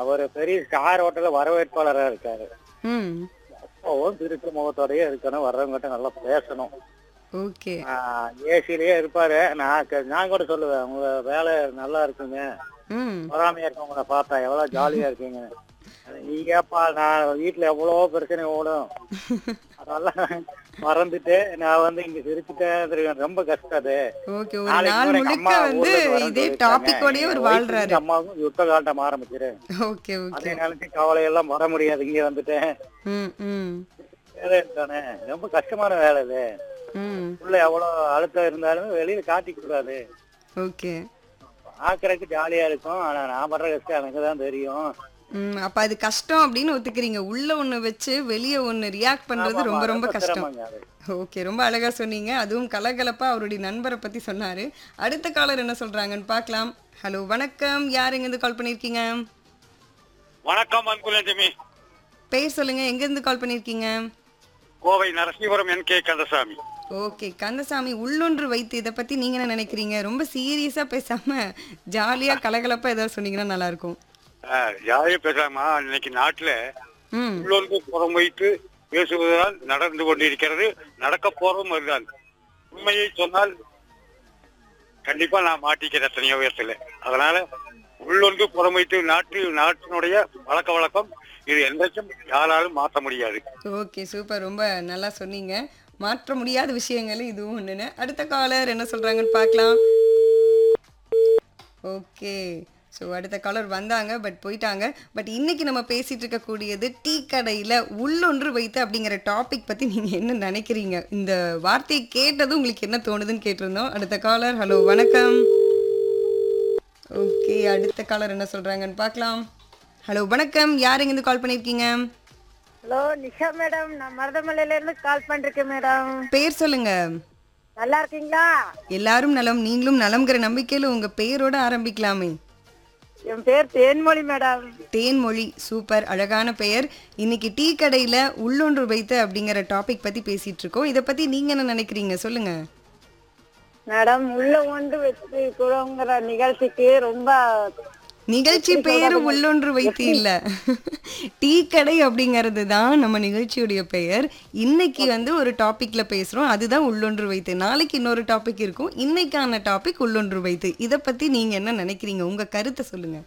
அவர் பெரிய ஸ்டார் ஹோட்டல்ல வரவேற்பாளரா இருக்காரு ம் எப்பவும் திருட்டு முகத்தோடயே இருக்கணும் வர்றவங்ககிட்ட நல்லா பேசணும் ஓகே ஏசிலேயே இருப்பாரு நான் க- நான் கூட சொல்லுவேன் உங்க வேலை நல்லா இருக்குங்க ம் பொறாமையா இருக்கவங்கள பார்த்தா எவ்வளவு ஜாலியா இருக்கீங்க நீங்கப்பா நான் வீட்டுல எவ்வளவோ பிரச்சனை ஓடும் அதெல்லாம் மறந்துட்டு நான் வந்து இங்க சிரிச்சுட்டேன் இருக்கேன். ரொம்ப கஷ்டம் அது ஓகே ஒரு நாளைக்கு நாள் கூட எங்க முழுக்க அம்மா வந்து ஊர்ல இருந்து வரேன்னு இதே சொல்லிருக்காங்க. டாபிக்கோடயே ஒரு எங்க வாழ்றாரு wife, அம்மாவுக்கும் யுத்த காட்டம் ஆரம்பிச்சிரு ஓகே ஓகே அதே நினைச்சு கவலையெல்லாம் வர முடியாது இங்க வந்துட்டேன் ம் ம் வேலை இருக்கானே ரொம்ப கஷ்டமான வேலை இது ம் உள்ள எவ்வளவு அழுத்தம் இருந்தாலும் வெளியில காட்டிக்க கூடாது ஓகே பாக்குறதுக்கு ஜாலியா இருக்கும் ஆனா நான் படுற கஷ்டம் எனக்கு தான் தெரியும் ம் அப்ப அது கஷ்டம் அப்படின்னு ஒத்துக்கிறீங்க உள்ள ஒண்ணு வச்சு வெளிய ஒண்ணு ரியாக்ட் பண்றது ஆமா, ரொம்ப ரொம்ப கஷ்டம் சிரமங்க அது. ஓகே ரொம்ப அழகா சொன்னீங்க அதுவும் கலகலப்பா அவருடைய நண்பரை பத்தி சொன்னாரு அடுத்த காலர் என்ன சொல்றாங்கன்னு பார்க்கலாம் ஹலோ வணக்கம் யார் எங்க இருந்து கால் பண்ணிருக்கீங்க வணக்கம் அன்புலட்சுமி பேர் சொல்லுங்க எங்க இருந்து கால் பண்ணிருக்கீங்க Kovai Narasingapuram N K Kandasamy okay Kandasamy உள்ளொன்று வைத்து இதை பத்தி நீங்க என்ன நினைக்கிறீங்க ரொம்ப சீரியஸா பேசாம ஜாலியா கலகலப்பா ஏதாவது சொன்னீங்கன்னா நல்லா இருக்கும் யாரையும் பேசாமா இன்னைக்கு நாட்டுல ம் உள்ளொன்று புறம் வைத்து பேசுவதுதான் நடந்து கொண்டிருக்கிறது நடக்க போறதும் அதுதான் உண்மையை சொன்னால் கண்டிப்பா நான் மாட்டிக்கிறேன் எத்தனையோ விதத்துல அதனால உள்ளொன்று புறம் வைத்து நாட்டு நாட்டினுடைய பழக்க வழக்கம் இது என்றைக்கும் யாராலும் மாற்ற முடியாது ஓகே சூப்பர் ரொம்ப நல்லா சொன்னீங்க மாற்ற முடியாத விஷயங்கள் இதுவும் ஒண்ணுன்னு அடுத்த காலர் என்ன சொல்றாங்கன்னு பார்க்கலாம் ஓகே ஸோ அடுத்த காலர் வந்தாங்க பட் போயிட்டாங்க பட் இன்னைக்கு நம்ம பேசிட்டு இருக்கக்கூடியது டீ கடையில் உள்ளொன்று வைத்து அப்படிங்கிற டாபிக் பற்றி நீங்கள் என்ன நினைக்கிறீங்க இந்த வார்த்தையை கேட்டதும் உங்களுக்கு என்ன தோணுதுன்னு கேட்டிருந்தோம் அடுத்த காலர் ஹலோ வணக்கம் ஓகே அடுத்த காலர் என்ன சொல்கிறாங்கன்னு பார்க்கலாம் ஹலோ வணக்கம் யார் எங்கேருந்து கால் பண்ணியிருக்கீங்க ஹலோ நிஷா மேடம் நான் மருதமலையில இருந்து கால் பண்றேன் மேடம் பேர் சொல்லுங்க நல்லா இருக்கீங்களா எல்லாரும் நலம் நீங்களும் நலம்ங்கிற நம்பிக்கையில உங்க பேரோட ஆரம்பிக்கலாமே என் பேர் தேன்மொழி மேடம் தேன்மொழி சூப்பர் அழகான பெயர் இன்னைக்கு டீ கடையில உள்ளொன்று வைத்து அப்படிங்கிற டாபிக் பத்தி பேசிட்டு இருக்கோம் இத பத்தி நீங்க என்ன நினைக்கிறீங்க சொல்லுங்க மேடம் உள்ள ஒன்று வச்சு குழங்கிற நிகழ்ச்சிக்கு ரொம்ப நிகழ்ச்சி பெயரும் உள்ளொன்று வைத்து இல்ல டீ கடை அப்படிங்கிறது தான் நம்ம நிகழ்ச்சியுடைய பெயர் இன்னைக்கு வந்து ஒரு டாபிக்ல பேசுறோம் அதுதான் உள்ளொன்று வைத்து நாளைக்கு இன்னொரு டாபிக் இருக்கும் இன்னைக்கான டாபிக் உள்ளொன்று வைத்து இத பத்தி நீங்க என்ன நினைக்கிறீங்க உங்க கருத்தை சொல்லுங்க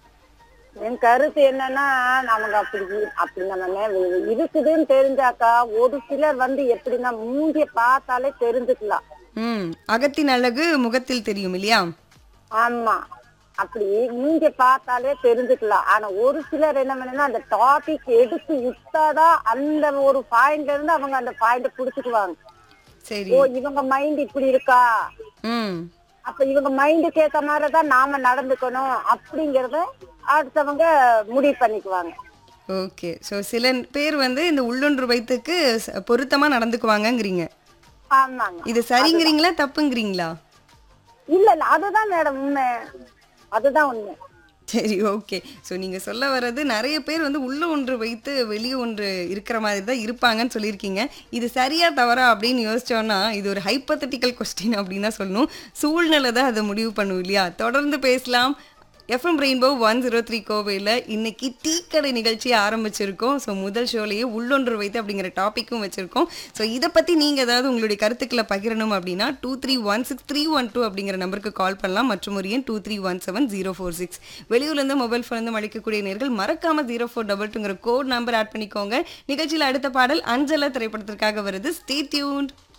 என் கருத்து என்னன்னா நமக்கு அப்படி அப்படி நம்ம நே- இருக்குதுன்னு தெரிஞ்சாக்கா ஒரு சிலர் வந்து எப்படின்னா மூஞ்சிய பார்த்தாலே தெரிஞ்சுக்கலாம் ம் அகத்தின் அழகு முகத்தில் தெரியும் இல்லையா ஆமா அப்படி மூஞ்சிய பார்த்தாலே தெரிஞ்சுக்கலாம் ஆனா ஒரு சிலர் என்ன பண்ணா அந்த டாபிக் எடுத்து விட்டாதான் அந்த ஒரு பாயிண்ட்ல இருந்து அவங்க அந்த பாயிண்ட புடிச்சுக்குவாங்க சரி ஓ இவங்க மைண்ட் இப்படி இருக்கா ம் அப்ப இவங்க மைண்டுக்கு ஏத்த மாதிரிதான் நாம நடந்துக்கணும் அப்படிங்கறத அடுத்தவங்க முடிவு பண்ணிக்குவாங்க ஓகே ஸோ சில பேர் வந்து இந்த உள்ளொன்று வைத்துக்கு ச- பொருத்தமா நடந்துக்குவாங்கங்கிறீங்க ஆமாங்க இது சரிங்கிறீங்களா தப்புங்கிறீங்களா இல்ல இல்ல அதுதான் மேடம் உண்மை அதுதான் உண்மை சரி ஓகே ஸோ நீங்கள் சொல்ல வர்றது நிறைய பேர் வந்து உள்ள ஒன்று வைத்து வெளியே ஒன்று இருக்கிற மாதிரி தான் இருப்பாங்கன்னு சொல்லியிருக்கீங்க இது சரியா தவறா அப்படின்னு யோசிச்சோன்னா இது ஒரு ஹைப்பத்தட்டிக்கல் கொஸ்டின் அப்படின்னு தான் சொல்லணும் சூழ்நிலை தான் அதை முடிவு பண்ணும் இல்லையா தொடர்ந்து பேசலாம் FM rainbow one zero three கோவையில் இன்னைக்கு டீ கடை நிகழ்ச்சியை ஆரம்பிச்சிருக்கோம் ஸோ முதல் ஷோலையே உள்ளொன்று வைத்து அப்படிங்கிற டாப்பிக்கும் வச்சுருக்கோம் ஸோ இதை பற்றி நீங்கள் ஏதாவது உங்களுடைய கருத்துக்களை பகிரணும் அப்படின்னா two three one six three one two அப்படிங்கிற நம்பருக்கு கால் பண்ணலாம் மற்றும் ஒரு எண் two three one seven zero four six வெளியூர்லேருந்து மொபைல் ஃபோன்லேருந்து அழைக்கக்கூடிய நேர்கள் மறக்காம ஜீரோ ஃபோர் டபுள் டூங்கிற கோட் நம்பர் ஆட் பண்ணிக்கோங்க நிகழ்ச்சியில் அடுத்த பாடல் அஞ்சல திரைப்படத்திற்காக வருது ஸ்டே டியூன்ட்